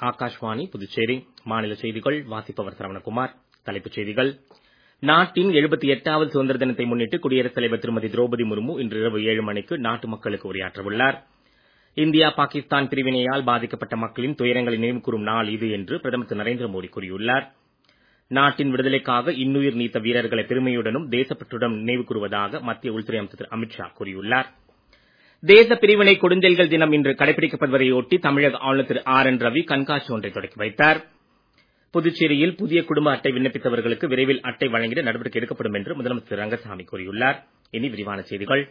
ஆகாஷ்வாணி புதுச்சேரி மாநில செய்திகள் வாசிப்பவர் சரவணகுமார் தலைப்புச் செய்திகள் நாட்டின் எழுபத்தி எட்டாவது சுதந்திர தினத்தை முன்னிட்டு குடியரசுத் தலைவர் திருமதி திரௌபதி முர்மு இன்று இரவு ஏழு மணிக்கு நாட்டு மக்களுக்கு உரையாற்ற உள்ளார் இந்தியா பாகிஸ்தான் பிரிவினையால் பாதிக்கப்பட்ட மக்களின் துயரங்களை நினைவு கூறும் நாள் இது என்று பிரதமர் திரு நரேந்திர மோடி கூறியுள்ளார் நாட்டின் விடுதலைக்காக இன்னுயிர் நீத்த வீரர்களை பெருமையுடனும் தேசப்பற்றுடன் நினைவு கூறுவதாக மத்திய உள்துறை அமைச்சர் திரு அமித்ஷா கூறியுள்ளார் தேச பிரிவினை கொடுஞ்செல்கள் தினம் இன்று கடைபிடிக்கப்படுவதையொட்டி தமிழக ஆளுநர் திரு ஆர் என் ரவி கண்காட்சி ஒன்றை தொடக்கி வைத்தார் புதுச்சேரியில் புதிய குடும்ப அட்டை விண்ணப்பித்தவர்களுக்கு விரைவில் அட்டை வழங்கிட நடவடிக்கை எடுக்கப்படும் என்று முதலமைச்சர் திரு ரங்கசாமி கூறியுள்ளார் இனி விரிவான செய்திகள்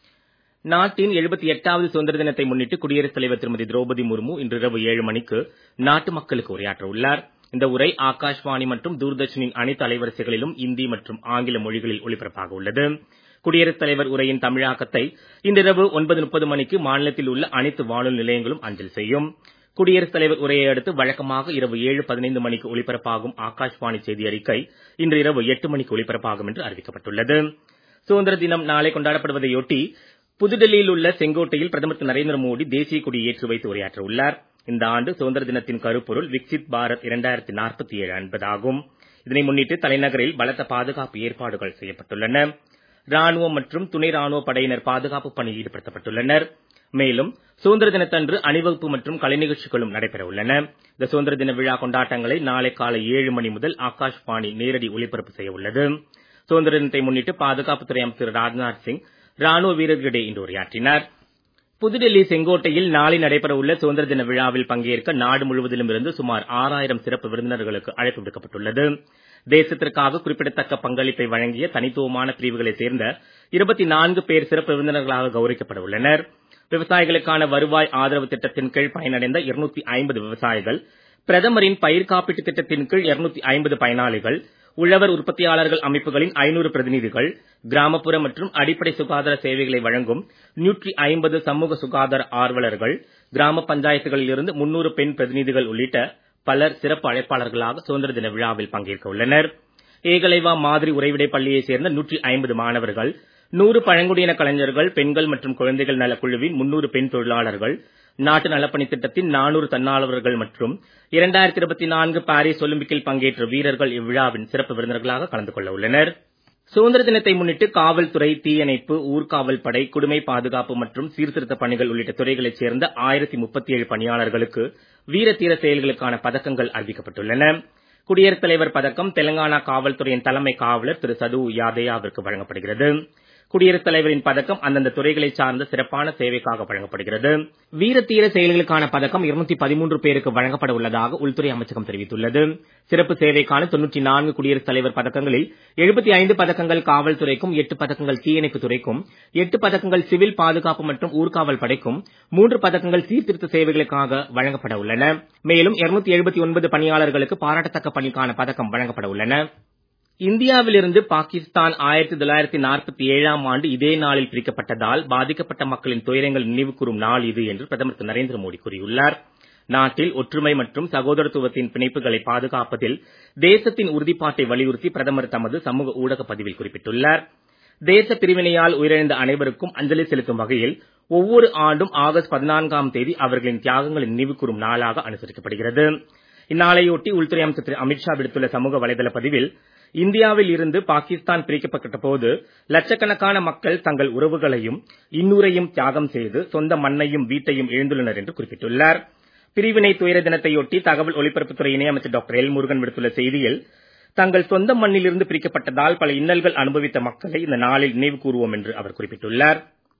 நாட்டின் எழுபத்தி எட்டாவது சுதந்திர தினத்தை முன்னிட்டு குடியரசுத் தலைவர் திருமதி திரௌபதி முர்மு இன்று இரவு ஏழு மணிக்கு நாட்டு மக்களுக்கு உரையாற்ற உள்ளார் இந்த உரை ஆகாஷ்வாணி மற்றும் தூர்தர்ஷனின் அனைத்து அலைவரிசைகளிலும் இந்தி மற்றும் ஆங்கில மொழிகளில் ஒளிபரப்பாக உள்ளது குடியரசுத் தலைவர் உரையின் தமிழாக்கத்தை இன்றிரவு ஒன்பது முப்பது மணிக்கு மாநிலத்தில் உள்ள அனைத்து வானொலி நிலையங்களும் அஞ்சல் செய்யும் குடியரசுத் தலைவர் உரையை அடுத்து வழக்கமாக இரவு ஏழு பதினைந்து மணிக்கு ஒலிபரப்பாகும் ஆகாஷ்வாணி செய்தி அறிக்கை இன்று இரவு எட்டு மணிக்கு ஒலிபரப்பாகும் என்று அறிவிக்கப்பட்டுள்ளது சுதந்திர தினம் நாளை கொண்டாடப்படுவதையொட்டி புதுடெல்லியில் உள்ள செங்கோட்டையில் பிரதமர் திரு நரேந்திர மோடி தேசிய கொடியை ஏற்றி வைத்து உரையாற்ற உள்ளார் இந்த ஆண்டு சுதந்திர தினத்தின் கருப்பொருள் விக்சித் பாரத் இரண்டாயிரத்தி நாற்பத்தி ஏழு என்பதாகும் இதனை முன்னிட்டு தலைநகரில் பலத்த பாதுகாப்பு ஏற்பாடுகள் செய்யப்பட்டுள்ளன ராணுவம் மற்றும் துணை ராணுவ படையினர் பாதுகாப்பு பணியில் ஈடுபடுத்தப்பட்டுள்ளனர் மேலும் சுதந்திர தினத்தன்று அணிவகுப்பு மற்றும் கலை நிகழ்ச்சிகளும் நடைபெற உள்ளன இந்த சுதந்திர தின விழா கொண்டாட்டங்களை நாளை காலை ஏழு மணி முதல் ஆகாஷ்வாணி நேரடி ஒளிபரப்பு செய்ய உள்ளது சுதந்திர தினத்தை முன்னிட்டு பாதுகாப்புத்துறை அமைச்சர் ராஜ்நாத் சிங் ராணுவ வீரர்களிடையே இன்று உரையாற்றினார் புதுடெல்லி செங்கோட்டையில் நாளை நடைபெற உள்ள சுதந்திர தின விழாவில் பங்கேற்க நாடு முழுவதிலும் இருந்து சுமார் ஆறாயிரம் சிறப்பு விருந்தினர்களுக்கு அழைப்பு விடுக்கப்பட்டுள்ளது தேசத்திற்காக குறிப்பிடத்தக்க பங்களிப்பை வழங்கிய தனித்துவமான பிரிவுகளைச் சேர்ந்த இருபத்தி நான்கு பேர் சிறப்பு விருந்தினர்களாக கௌரவிக்கப்பட உள்ளனர் விவசாயிகளுக்கான வருவாய் ஆதரவு திட்டத்தின் கீழ் பயனடைந்த இருநூத்தி ஐம்பது விவசாயிகள் பிரதமரின் பயிர் காப்பீட்டு திட்டத்தின் கீழ் இருநூத்தி ஐம்பது பயனாளிகள் உழவர் உற்பத்தியாளர்கள் அமைப்புகளின் ஐநூறு பிரதிநிதிகள் கிராமப்புற மற்றும் அடிப்படை சுகாதார சேவைகளை வழங்கும் நூற்றி ஐம்பது சமூக சுகாதார ஆர்வலர்கள் கிராம பஞ்சாயத்துகளில் இருந்து முன்னூறு பெண் பிரதிநிதிகள் உள்ளிட்ட பலர் சிறப்பு அழைப்பாளர்களாக சுதந்திர தின விழாவில் பங்கேற்க உள்ளனர் ஏகலைவா மாதிரி உறைவிடை பள்ளியைச் சேர்ந்த நூற்றி ஐம்பது மாணவர்கள் நூறு பழங்குடியின கலைஞர்கள் பெண்கள் மற்றும் குழந்தைகள் நலக் குழுவின் முன்னூறு பெண் தொழிலாளர்கள் நாட்டு நலப்பணி திட்டத்தின் நானூறு தன்னார்வலர்கள் மற்றும் இரண்டாயிரத்தி இருபத்தி நான்கு பாரிஸ் ஒலிம்பிக்கில் பங்கேற்ற வீரர்கள் இவ்விழாவின் சிறப்பு விருந்தினர்களாக கலந்து கொள்ள உள்ளனர் சுதந்திர தினத்தை முன்னிட்டு காவல்துறை தீயணைப்பு ஊர்காவல் படை குடிமை பாதுகாப்பு மற்றும் சீர்திருத்த பணிகள் உள்ளிட்ட துறைகளைச் சேர்ந்த ஆயிரத்தி முப்பத்தி ஏழு பணியாளர்களுக்கு வீர தீர செயல்களுக்கான பதக்கங்கள் அறிவிக்கப்பட்டுள்ளன குடியரசுத் தலைவர் பதக்கம் தெலங்கானா காவல்துறையின் தலைமை காவலர் திரு சது யாதயாவிற்கு வழங்கப்படுகிறது குடியரசுத் தலைவரின் பதக்கம் அந்தந்த துறைகளை சார்ந்த சிறப்பான சேவைக்காக வழங்கப்படுகிறது வீர தீர செயல்களுக்கான பதக்கம் இருநூத்தி பதிமூன்று பேருக்கு வழங்கப்பட உள்ளதாக உள்துறை அமைச்சகம் தெரிவித்துள்ளது சிறப்பு சேவைக்கான தொன்னூற்றி நான்கு குடியரசுத் தலைவர் பதக்கங்களில் எழுபத்தி ஐந்து பதக்கங்கள் காவல்துறைக்கும் எட்டு பதக்கங்கள் தீயணைப்பு துறைக்கும் எட்டு பதக்கங்கள் சிவில் பாதுகாப்பு மற்றும் ஊர்காவல் படைக்கும் மூன்று பதக்கங்கள் சீர்திருத்த சேவைகளுக்காக வழங்கப்பட உள்ளன மேலும் இருநூத்தி எழுபத்தி ஒன்பது பணியாளர்களுக்கு பாராட்டத்தக்க பணிக்கான பதக்கம் வழங்கப்பட உள்ளன இந்தியாவிலிருந்து பாகிஸ்தான் ஆயிரத்தி தொள்ளாயிரத்தி நாற்பத்தி ஏழாம் ஆண்டு இதே நாளில் பிரிக்கப்பட்டதால் பாதிக்கப்பட்ட மக்களின் துயரங்கள் நினைவு கூறும் நாள் இது என்று பிரதமர் திரு நரேந்திர மோடி கூறியுள்ளார் நாட்டில் ஒற்றுமை மற்றும் சகோதரத்துவத்தின் பிணைப்புகளை பாதுகாப்பதில் தேசத்தின் உறுதிப்பாட்டை வலியுறுத்தி பிரதமர் தமது சமூக ஊடக பதிவில் குறிப்பிட்டுள்ளார் தேச பிரிவினையால் உயிரிழந்த அனைவருக்கும் அஞ்சலி செலுத்தும் வகையில் ஒவ்வொரு ஆண்டும் ஆகஸ்ட் பதினான்காம் தேதி அவர்களின் தியாகங்களை நினைவு கூறும் நாளாக அனுசரிக்கப்படுகிறது இந்நாளையொட்டி உள்துறை அமைச்சர் திரு அமித்ஷா விடுத்துள்ள சமூக வலைதள பதிவில் இந்தியாவில் இருந்து பாகிஸ்தான் பிரிக்கப்பட்ட போது லட்சக்கணக்கான மக்கள் தங்கள் உறவுகளையும் இன்னுரையும் தியாகம் செய்து சொந்த மண்ணையும் வீட்டையும் இழந்துள்ளனர் என்று குறிப்பிட்டுள்ளார் பிரிவினை துயர தினத்தையொட்டி தகவல் ஒலிபரப்புத்துறை இணையமைச்சர் டாக்டர் எல் முருகன் விடுத்துள்ள செய்தியில் தங்கள் சொந்த மண்ணிலிருந்து பிரிக்கப்பட்டதால் பல இன்னல்கள் அனுபவித்த மக்களை இந்த நாளில் நினைவு கூறுவோம் என்று அவர் குறிப்பிட்டுள்ளார்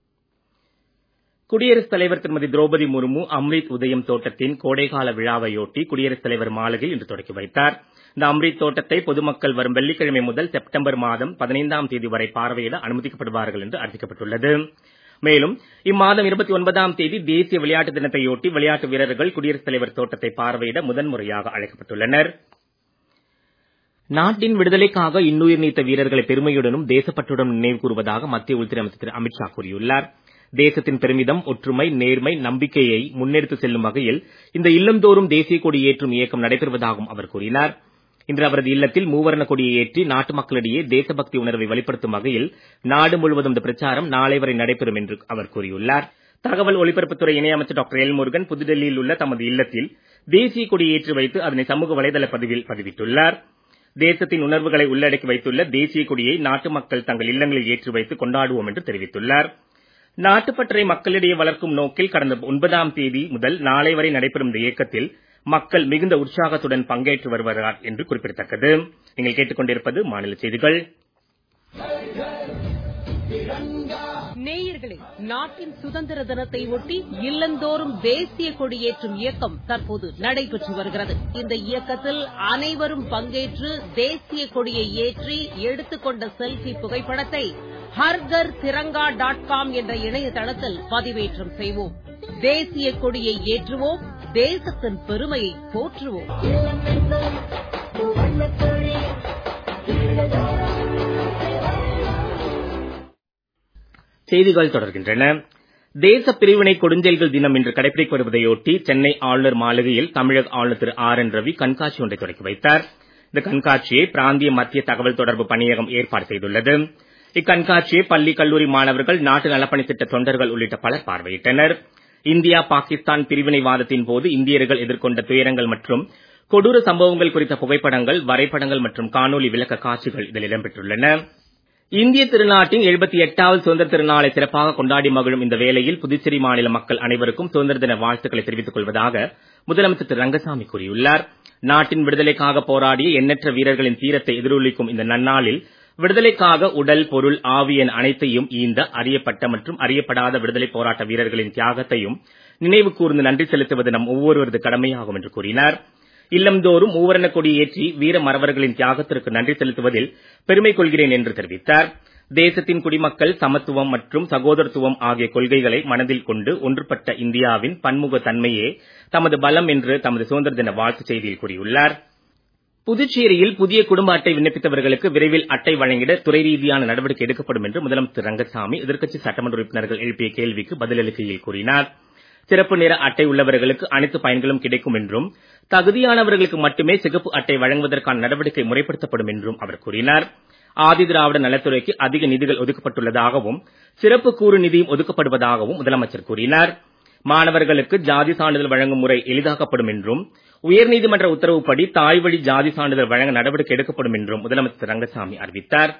குடியரசுத் தலைவர் திருமதி திரௌபதி முர்மு அம்ரித் உதயம் தோட்டத்தின் கோடைகால விழாவையொட்டி குடியரசுத் தலைவர் மாளிகையில் இன்று தொடக்கி வைத்தார் இந்த அம்ரித் தோட்டத்தை பொதுமக்கள் வரும் வெள்ளிக்கிழமை முதல் செப்டம்பர் மாதம் பதினைந்தாம் தேதி வரை பார்வையிட அனுமதிக்கப்படுவார்கள் என்று அறிவிக்கப்பட்டுள்ளது மேலும் இம்மாதம் இருபத்தி ஒன்பதாம் தேதி தேசிய விளையாட்டு தினத்தையொட்டி விளையாட்டு வீரர்கள் குடியரசுத் தலைவர் தோட்டத்தை பார்வையிட முதன்முறையாக அழைக்கப்பட்டுள்ளனர் நாட்டின் விடுதலைக்காக இன்னுயிர் நீத்த வீரர்களை பெருமையுடனும் தேசப்பற்றுடனும் நினைவு கூறுவதாக மத்திய உள்துறை அமைச்சர் திரு அமித்ஷா கூறியுள்ளார் தேசத்தின் பெருமிதம் ஒற்றுமை நேர்மை நம்பிக்கையை முன்னெடுத்து செல்லும் வகையில் இந்த இல்லந்தோறும் தேசிய கொடி ஏற்றும் இயக்கம் நடைபெறுவதாகவும் அவர் கூறினார் இன்று அவரது இல்லத்தில் மூவர்ண கொடியை ஏற்றி நாட்டு மக்களிடையே தேசபக்தி உணர்வை வெளிப்படுத்தும் வகையில் நாடு முழுவதும் இந்த பிரச்சாரம் நாளை வரை நடைபெறும் என்று அவர் கூறியுள்ளார் தகவல் ஒலிபரப்புத்துறை இணையமைச்சர் டாக்டர் எல் முருகன் புதுடெல்லியில் உள்ள தமது இல்லத்தில் தேசிய கொடி ஏற்றி வைத்து அதனை சமூக வலைதள பதிவில் பதிவிட்டுள்ளார் தேசத்தின் உணர்வுகளை உள்ளடக்கி வைத்துள்ள தேசிய கொடியை நாட்டு மக்கள் தங்கள் இல்லங்களில் ஏற்றி வைத்து கொண்டாடுவோம் என்று தெரிவித்துள்ளார் நாட்டுப்பற்றை மக்களிடையே வளர்க்கும் நோக்கில் கடந்த ஒன்பதாம் தேதி முதல் நாளை வரை நடைபெறும் இந்த இயக்கத்தில் மக்கள் மிகுந்த உற்சாகத்துடன் பங்கேற்று வருவார்கள் என்று குறிப்பிடத்தக்கது நீங்கள் கேட்டுக்கொண்டிருப்பது மாநில செய்திகள் நேயர்களே நாட்டின் சுதந்திர தினத்தை ஒட்டி இல்லந்தோறும் தேசிய கொடியேற்றும் இயக்கம் தற்போது நடைபெற்று வருகிறது இந்த இயக்கத்தில் அனைவரும் பங்கேற்று தேசிய கொடியை ஏற்றி எடுத்துக்கொண்ட செல்ஃபி புகைப்படத்தை ஹர்கர் திரங்கா டாட் காம் என்ற இணையதளத்தில் பதிவேற்றம் செய்வோம் தேசிய கொடியை ஏற்றுவோம் தேசத்தின் பெருமையை போற்றுவோம் செய்திகள் தொடர்கின்றன தேச பிரிவினை கொடுஞ்செயல்கள் தினம் இன்று கடைபிடிக்கப்படுவதையொட்டி சென்னை ஆளுநர் மாளிகையில் தமிழக ஆளுநர் திரு ஆர் என் ரவி கண்காட்சி ஒன்றை தொடக்கி வைத்தார் இந்த கண்காட்சியை பிராந்திய மத்திய தகவல் தொடர்பு பணியகம் ஏற்பாடு செய்துள்ளது இக்கண்காட்சியை பள்ளி கல்லூரி மாணவர்கள் நாட்டு நலப்பணி திட்ட தொண்டர்கள் உள்ளிட்ட பலர் பார்வையிட்டனர் இந்தியா பாகிஸ்தான் பிரிவினைவாதத்தின் போது இந்தியர்கள் எதிர்கொண்ட துயரங்கள் மற்றும் கொடூர சம்பவங்கள் குறித்த புகைப்படங்கள் வரைபடங்கள் மற்றும் காணொலி விளக்க காட்சிகள் இதில் இடம்பெற்றுள்ளன இந்திய திருநாட்டின் எழுபத்தி எட்டாவது சுதந்திர திருநாளை சிறப்பாக கொண்டாடி மகிழும் இந்த வேளையில் புதுச்சேரி மாநில மக்கள் அனைவருக்கும் சுதந்திர தின வாழ்த்துக்களை தெரிவித்துக் கொள்வதாக முதலமைச்சர் திரு ரங்கசாமி கூறியுள்ளார் நாட்டின் விடுதலைக்காக போராடிய எண்ணற்ற வீரர்களின் தீரத்தை எதிரொலிக்கும் இந்த நன்னாளில் விடுதலைக்காக உடல் பொருள் ஆவி என அனைத்தையும் ஈந்த அறியப்பட்ட மற்றும் அறியப்படாத விடுதலை போராட்ட வீரர்களின் தியாகத்தையும் நினைவு கூர்ந்து நன்றி செலுத்துவது நம் ஒவ்வொருவரது கடமையாகும் என்று கூறினார் இல்லந்தோறும் மூவர்ண கொடி ஏற்றி வீர மறவர்களின் தியாகத்திற்கு நன்றி செலுத்துவதில் பெருமை கொள்கிறேன் என்று தெரிவித்தார் தேசத்தின் குடிமக்கள் சமத்துவம் மற்றும் சகோதரத்துவம் ஆகிய கொள்கைகளை மனதில் கொண்டு ஒன்றுபட்ட இந்தியாவின் பன்முக தன்மையே தமது பலம் என்று தமது சுதந்திர தின வாழ்த்துச் செய்தியில் கூறியுள்ளார் புதுச்சேரியில் புதிய குடும்ப அட்டை விண்ணப்பித்தவர்களுக்கு விரைவில் அட்டை வழங்கிட துறை ரீதியான நடவடிக்கை எடுக்கப்படும் என்று முதலமைச்சர் ரங்கசாமி எதிர்க்கட்சி சட்டமன்ற உறுப்பினர்கள் எழுப்பிய கேள்விக்கு பதிலளிக்கையில் கூறினார் சிறப்பு நிற அட்டை உள்ளவர்களுக்கு அனைத்து பயன்களும் கிடைக்கும் என்றும் தகுதியானவர்களுக்கு மட்டுமே சிகப்பு அட்டை வழங்குவதற்கான நடவடிக்கை முறைப்படுத்தப்படும் என்றும் அவர் கூறினார் ஆதி திராவிட நலத்துறைக்கு அதிக நிதிகள் ஒதுக்கப்பட்டுள்ளதாகவும் சிறப்பு கூறு நிதியும் ஒதுக்கப்படுவதாகவும் முதலமைச்சர் கூறினார் மாணவர்களுக்கு ஜாதி சான்றிதழ் வழங்கும் முறை எளிதாக்கப்படும் என்றும் உயர்நீதிமன்ற உத்தரவுப்படி தாய்வழி ஜாதி சான்றிதழ் வழங்க நடவடிக்கை எடுக்கப்படும் என்றும் முதலமைச்சர் ரங்கசாமி அறிவித்தார்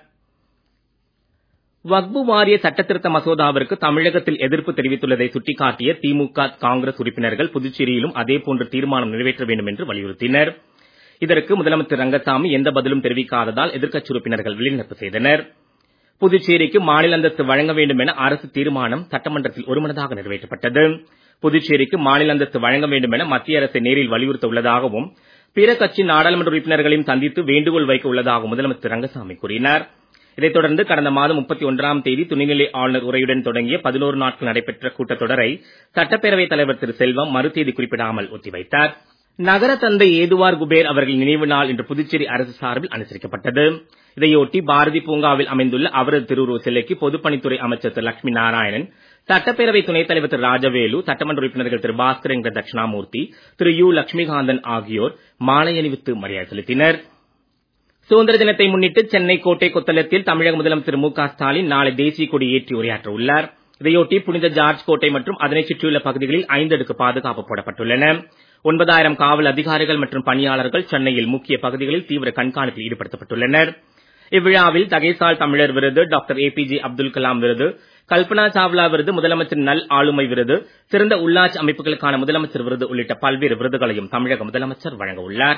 வக்பு வாரிய சட்டத்திருத்த மசோதாவிற்கு தமிழகத்தில் எதிர்ப்பு தெரிவித்துள்ளதை சுட்டிக்காட்டிய திமுக காங்கிரஸ் உறுப்பினர்கள் புதுச்சேரியிலும் அதேபோன்று தீர்மானம் நிறைவேற்ற வேண்டும் என்று வலியுறுத்தினர் இதற்கு முதலமைச்சர் ரங்கசாமி எந்த பதிலும் தெரிவிக்காததால் எதிர்க்கட்சி உறுப்பினர்கள் வெளிநடப்பு செய்தனர் புதுச்சேரிக்கு மாநில அந்தஸ்து வழங்க வேண்டும் என அரசு தீர்மானம் சட்டமன்றத்தில் ஒருமனதாக நிறைவேற்றப்பட்டது புதுச்சேரிக்கு மாநில அந்தஸ்து வழங்க வேண்டும் என மத்திய அரசை நேரில் வலியுறுத்த உள்ளதாகவும் பிற கட்சி நாடாளுமன்ற உறுப்பினர்களையும் சந்தித்து வேண்டுகோள் வைக்க உள்ளதாகவும் முதலமைச்சர் ரங்கசாமி கூறினார் இதைத் தொடர்ந்து கடந்த மாதம் முப்பத்தி ஒன்றாம் தேதி துணைநிலை ஆளுநர் உரையுடன் தொடங்கிய பதினோரு நாட்கள் நடைபெற்ற கூட்டத்தொடரை சட்டப்பேரவைத் தலைவர் திரு செல்வம் மறுதேதி குறிப்பிடாமல் ஒத்திவைத்தார் நகர தந்தை ஏதுவார் குபேர் அவர்களின் நினைவு நாள் இன்று புதுச்சேரி அரசு சார்பில் அனுசரிக்கப்பட்டது இதையொட்டி பாரதி பூங்காவில் அமைந்துள்ள அவரது திருவுருவ சிலைக்கு பொதுப்பணித்துறை அமைச்சர் திரு லட்சுமி நாராயணன் சட்டப்பேரவை துணைத் தலைவர் திரு ராஜவேலு சட்டமன்ற உறுப்பினர்கள் திரு பாஸ்கர் என்ற தட்சிணாமூர்த்தி திரு யு லட்சுமிகாந்தன் ஆகியோர் மாலை அணிவித்து மரியாதை செலுத்தினர் சுதந்திர தினத்தை முன்னிட்டு சென்னை கோட்டை கொத்தளத்தில் தமிழக முதலமைச்சர் மு க ஸ்டாலின் நாளை தேசிய கொடி ஏற்றி உரையாற்ற உள்ளார் இதையொட்டி புனித ஜார்ஜ் கோட்டை மற்றும் அதனைச் சுற்றியுள்ள பகுதிகளில் ஐந்து அடுக்கு பாதுகாப்பு போடப்பட்டுள்ளன ஒன்பதாயிரம் காவல் அதிகாரிகள் மற்றும் பணியாளர்கள் சென்னையில் முக்கிய பகுதிகளில் தீவிர கண்காணிப்பில் ஈடுபடுத்தப்பட்டுள்ளனர் இவ்விழாவில் தகைசால் தமிழர் விருது டாக்டர் ஏபிஜே அப்துல் கலாம் விருது கல்பனா சாவ்லா விருது முதலமைச்சர் நல் ஆளுமை விருது சிறந்த உள்ளாட்சி அமைப்புகளுக்கான முதலமைச்சர் விருது உள்ளிட்ட பல்வேறு விருதுகளையும் தமிழக முதலமைச்சர் வழங்க உள்ளார்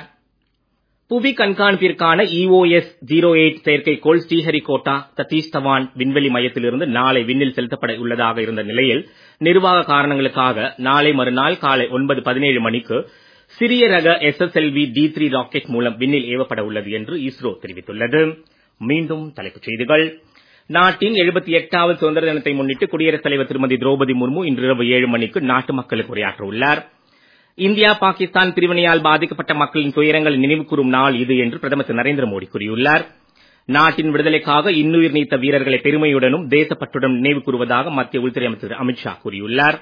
புவி கண்காணிப்பிற்கான இஓஎஸ் ஜீரோ எயிட் செயற்கைக்கோள் ஸ்ரீஹரிகோட்டா சதீஷ் தவான் விண்வெளி மையத்திலிருந்து நாளை விண்ணில் செலுத்தப்பட உள்ளதாக இருந்த நிலையில் நிர்வாக காரணங்களுக்காக நாளை மறுநாள் காலை ஒன்பது பதினேழு மணிக்கு சிறிய ரக எஸ்எஸ்எல்வி டி த்ரீ ராக்கெட் மூலம் விண்ணில் ஏவப்பட உள்ளது என்று இஸ்ரோ தெரிவித்துள்ளது மீண்டும் தலைப்புச் செய்திகள் நாட்டின் எழுபத்தி எட்டாவது சுதந்திர தினத்தை முன்னிட்டு குடியரசுத் தலைவர் திருமதி திரௌபதி முர்மு இன்று இரவு ஏழு மணிக்கு நாட்டு மக்களுக்கு உரையாற்ற உள்ளார் இந்தியா பாகிஸ்தான் பிரிவினையால் பாதிக்கப்பட்ட மக்களின் துயரங்களை நினைவுகூரும் நாள் இது என்று பிரதமர் திரு நரேந்திர மோடி கூறியுள்ளார் நாட்டின் விடுதலைக்காக இன்னுயிர் நீத்த வீரர்களை பெருமையுடனும் தேசப்பற்றுடன் நினைவு கூறுவதாக மத்திய உள்துறை அமைச்சர் திரு அமித்ஷா கூறியுள்ளார்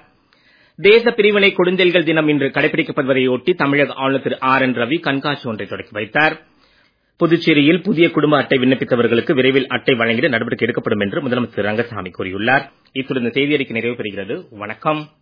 தேச பிரிவினை கொடுஞ்செல்கள் தினம் இன்று கடைபிடிக்கப்படுவதையொட்டி தமிழக ஆளுநர் திரு ஆர் என் ரவி கண்காட்சி ஒன்றை தொடக்கி வைத்தார் புதுச்சேரியில் புதிய குடும்ப அட்டை விண்ணப்பித்தவர்களுக்கு விரைவில் அட்டை வழங்கிட நடவடிக்கை எடுக்கப்படும் என்று முதலமைச்சர் ரங்கசாமி கூறியுள்ளார் இத்துடன் இந்த செய்தியறிக்கை நிறைவு பெறுகிறது வணக்கம்